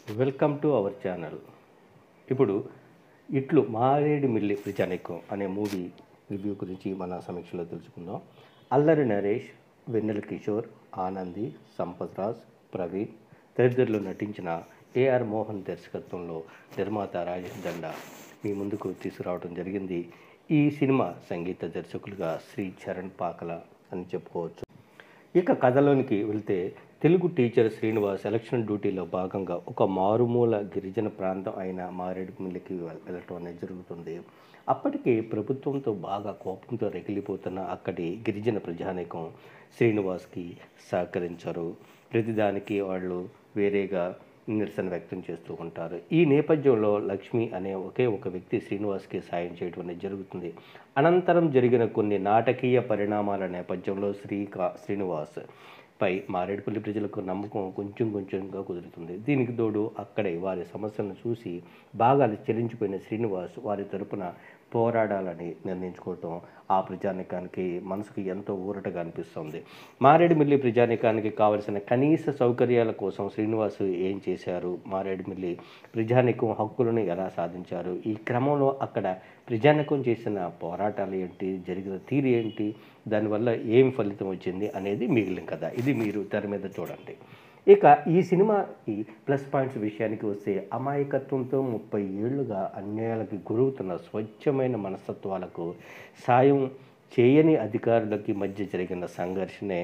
welcome to our channel ఇప్పుడు ఇట్లు మారేడు మిల్లి ప్రజానికం అనే మూవీ రివ్యూ గురించి మన సమీక్షలో తెలుసుకుందాం అల్లరి నరేష్ వెన్నెల కిషోర్ ఆనంది సంపత్ రాజ్ ప్రవీణ్ తదితరులు నటించిన ఏఆర్ మోహన్ దర్శకత్వంలో నిర్మాత రాజేష్ దండ మీ ముందుకు తీసుకురావడం జరిగింది ఈ సినిమా సంగీత దర్శకులుగా శ్రీ చరణ్ పాకల అని చెప్పుకోవచ్చు ఇక కథలోనికి వెళ్తే తెలుగు టీచర్ శ్రీనివాస్ ఎలక్షన్ డ్యూటీలో భాగంగా ఒక మారుమూల గిరిజన ప్రాంతం అయిన మారేడుమిల్లికి వెల్- వెళ్ళటం అనేది జరుగుతుంది అప్పటికి ప్రభుత్వంతో బాగా కోపంతో రగిలిపోతున్న అక్కడి గిరిజన ప్రజానీకం శ్రీనివాస్కి సహకరించరు ప్రతిదానికి వాళ్ళు వేరేగా నిరసన వ్యక్తం చేస్తూ ఉంటారు ఈ నేపథ్యంలో లక్ష్మి అనే ఒకే ఒక వ్యక్తి శ్రీనివాస్కి సాయం చేయడం అనేది జరుగుతుంది అనంతరం జరిగిన కొన్ని నాటకీయ పరిణామాల నేపథ్యంలో శ్రీకా శ్రీనివాస్ పై మారేడుపల్లి ప్రజలకు నమ్మకం కొంచెం కొంచెంగా కుదురుతుంది దీనికి తోడు అక్కడే వారి సమస్యలను చూసి బాగా చెల్లించిపోయిన శ్రీనివాస్ వారి తరపున పోరాడాలని నిర్ణయించుకోవటం ఆ ప్రజానికానికి మనసుకు ఎంతో ఊరటగా అనిపిస్తుంది మారేడుమిల్లి ప్రజానికానికి కావలసిన కనీస సౌకర్యాల కోసం శ్రీనివాస్ ఏం చేశారు మారేడుమిల్లి ప్రజానికం హక్కులను ఎలా సాధించారు ఈ క్రమంలో అక్కడ ప్రజానికం చేసిన పోరాటాలు ఏంటి జరిగిన తీరు ఏంటి దానివల్ల ఏం ఫలితం వచ్చింది అనేది మిగిలిన కథ ఇది మీరు తెర మీద చూడండి ఇక ఈ సినిమాకి ప్లస్ పాయింట్స్ విషయానికి వస్తే అమాయకత్వంతో ముప్పై ఏళ్లుగా అన్యాయాలకి గురవుతున్న స్వచ్ఛమైన మనస్తత్వాలకు సాయం చేయని అధికారులకి మధ్య జరిగిన సంఘర్షణే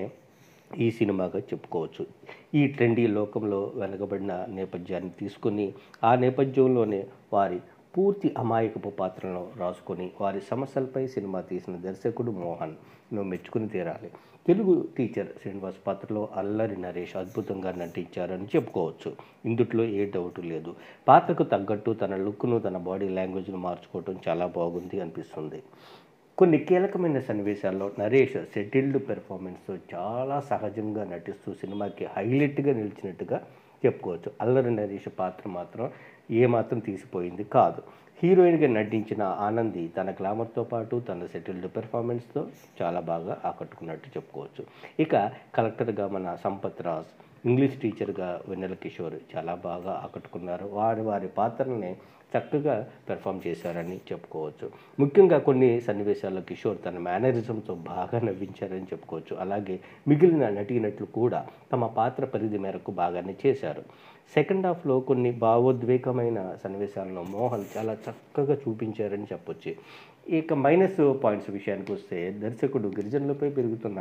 ఈ సినిమాగా చెప్పుకోవచ్చు ఈ ట్రెండీ లోకంలో వెనకబడిన నేపథ్యాన్ని తీసుకొని ఆ నేపథ్యంలోనే వారి పూర్తి అమాయకపు పాత్రలను రాసుకొని వారి సమస్యలపై సినిమా తీసిన దర్శకుడు మోహన్ నువ్వు మెచ్చుకుని తీరాలి తెలుగు టీచర్ శ్రీనివాస్ పాత్రలో అల్లరి నరేష్ అద్భుతంగా నటించారని చెప్పుకోవచ్చు ఇందుట్లో ఏ డౌట్ లేదు పాత్రకు తగ్గట్టు తన లుక్ను తన బాడీ లాంగ్వేజ్ను మార్చుకోవటం చాలా బాగుంది అనిపిస్తుంది కొన్ని కీలకమైన సన్నివేశాల్లో నరేష్ సెటిల్డ్ పెర్ఫార్మెన్స్తో చాలా సహజంగా నటిస్తూ సినిమాకి హైలైట్గా నిలిచినట్టుగా చెప్పుకోవచ్చు అల్లరి నరేష్ పాత్ర మాత్రం ఏమాత్రం తీసిపోయింది కాదు హీరోయిన్గా నటించిన ఆనంది తన గ్లామర్తో పాటు తన సెటిల్డ్ పెర్ఫార్మెన్స్తో చాలా బాగా ఆకట్టుకున్నట్టు చెప్పుకోవచ్చు ఇక కలెక్టర్గా మన సంపత్ రాజ్ ఇంగ్లీష్ టీచర్గా వెన్నెల కిషోర్ చాలా బాగా ఆకట్టుకున్నారు వారి వారి పాత్రల్ని చక్కగా పెర్ఫామ్ చేశారని చెప్పుకోవచ్చు ముఖ్యంగా కొన్ని సన్నివేశాల్లో కిషోర్ తన మేనరిజంతో బాగా నవ్వించారని చెప్పుకోవచ్చు అలాగే మిగిలిన నటీనటులు కూడా తమ పాత్ర పరిధి మేరకు బాగానే చేశారు సెకండ్ హాఫ్లో కొన్ని భావోద్వేగమైన సన్నివేశాలను మోహన్ చాలా చక్కగా చూపించారని చెప్పొచ్చు ఇక మైనస్ పాయింట్స్ విషయానికి వస్తే దర్శకుడు గిరిజనులపై పెరుగుతున్న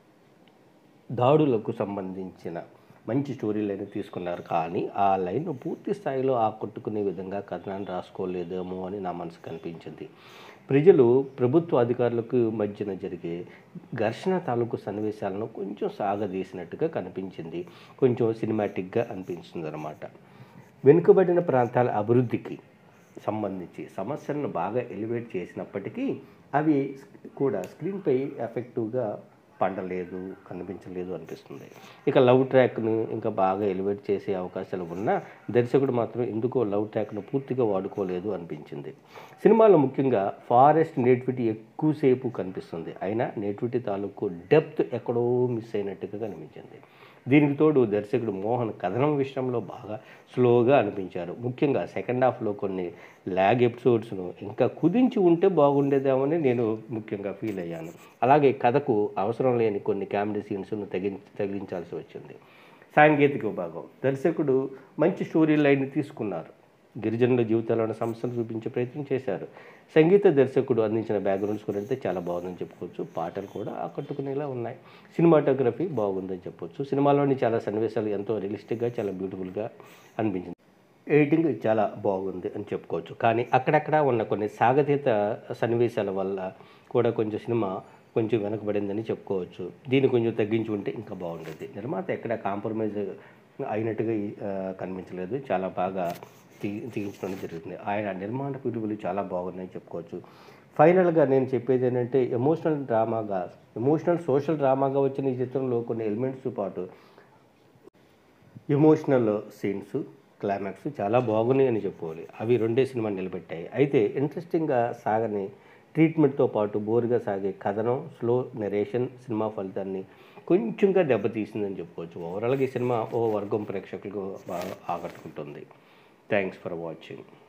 దాడులకు సంబంధించిన మంచి స్టోరీ లైన్ తీసుకున్నారు కానీ ఆ లైన్ పూర్తి స్థాయిలో ఆకట్టుకునే విధంగా కథనాన్ని రాసుకోలేదేమో అని నా మనసుకు అనిపించింది ప్రజలు ప్రభుత్వ అధికారులకు మధ్యన జరిగే ఘర్షణ తాలూకు సన్నివేశాలను కొంచెం సాగదీసినట్టుగా కనిపించింది కొంచెం సినిమాటిక్గా అనిపించింది అనమాట వెనుకబడిన ప్రాంతాల అభివృద్ధికి సంబంధించి సమస్యలను బాగా ఎలివేట్ చేసినప్పటికీ అవి కూడా స్క్రీన్పై ఎఫెక్టివ్గా పండలేదు కనిపించలేదు అనిపిస్తుంది ఇక లవ్ ట్రాక్ను ఇంకా బాగా ఎలివేట్ చేసే అవకాశాలు ఉన్నా దర్శకుడు మాత్రం ఎందుకో లవ్ ట్రాక్ను పూర్తిగా వాడుకోలేదు అనిపించింది సినిమాలో ముఖ్యంగా ఫారెస్ట్ నేటివిటీ ఎక్కువసేపు కనిపిస్తుంది అయినా నేటివిటీ తాలూకు డెప్త్ ఎక్కడో మిస్ అయినట్టుగా కనిపించింది దీనికి తోడు దర్శకుడు మోహన్ కథనం విషయంలో బాగా స్లోగా అనిపించారు ముఖ్యంగా సెకండ్ హాఫ్లో కొన్ని ల్యాగ్ ఎపిసోడ్స్ను ఇంకా కుదించి ఉంటే బాగుండేదేమని నేను ముఖ్యంగా ఫీల్ అయ్యాను అలాగే కథకు అవసరం లేని కొన్ని కామెడీ సీన్స్ను తగి తగిలించాల్సి వచ్చింది సాంకేతిక విభాగం దర్శకుడు మంచి స్టోరీ లైన్ తీసుకున్నారు గిరిజనుల జీవితాలను సమస్యలు చూపించే ప్రయత్నం చేశారు సంగీత దర్శకుడు అందించిన బ్యాక్గ్రౌండ్ స్కోర్ అయితే చాలా బాగుందని చెప్పుకోవచ్చు పాటలు కూడా ఆకట్టుకునేలా ఉన్నాయి సినిమాటోగ్రఫీ బాగుందని చెప్పొచ్చు సినిమాలోని చాలా సన్నివేశాలు ఎంతో రియలిస్టిక్గా చాలా బ్యూటిఫుల్గా అనిపించింది ఎడిటింగ్ చాలా బాగుంది అని చెప్పుకోవచ్చు కానీ అక్కడక్కడ ఉన్న కొన్ని సాగతీత సన్నివేశాల వల్ల కూడా కొంచెం సినిమా కొంచెం వెనకబడిందని చెప్పుకోవచ్చు దీన్ని కొంచెం తగ్గించి ఉంటే ఇంకా బాగుండేది నిర్మాత ఎక్కడ కాంప్రమైజ్ అయినట్టుగా ఆ, కనిపించలేదు చాలా బాగా తీ తీయించడం జరుగుతుంది ఆయన నిర్మాణ విలువలు చాలా బాగున్నాయని చెప్పుకోవచ్చు ఫైనల్గా నేను చెప్పేది ఏంటంటే ఎమోషనల్ డ్రామాగా ఎమోషనల్ సోషల్ డ్రామాగా వచ్చిన ఈ చిత్రంలో కొన్ని ఎలిమెంట్స్ పాటు ఎమోషనల్ సీన్స్ క్లైమాక్స్ చాలా బాగున్నాయి అని చెప్పుకోవాలి అవి రెండే సినిమా నిలబెట్టాయి అయితే ఇంట్రెస్టింగ్గా సాగని ట్రీట్మెంట్తో పాటు బోరుగా సాగే కథనం స్లో నెరేషన్ సినిమా ఫలితాన్ని కొంచెంగా దెబ్బతీసిందని చెప్పుకోవచ్చు ఓవరాల్గా ఈ సినిమా ఓ వర్గం ప్రేక్షకులకు బాగా ఆకట్టుకుంటుంది థ్యాంక్స్ ఫర్ వాచింగ్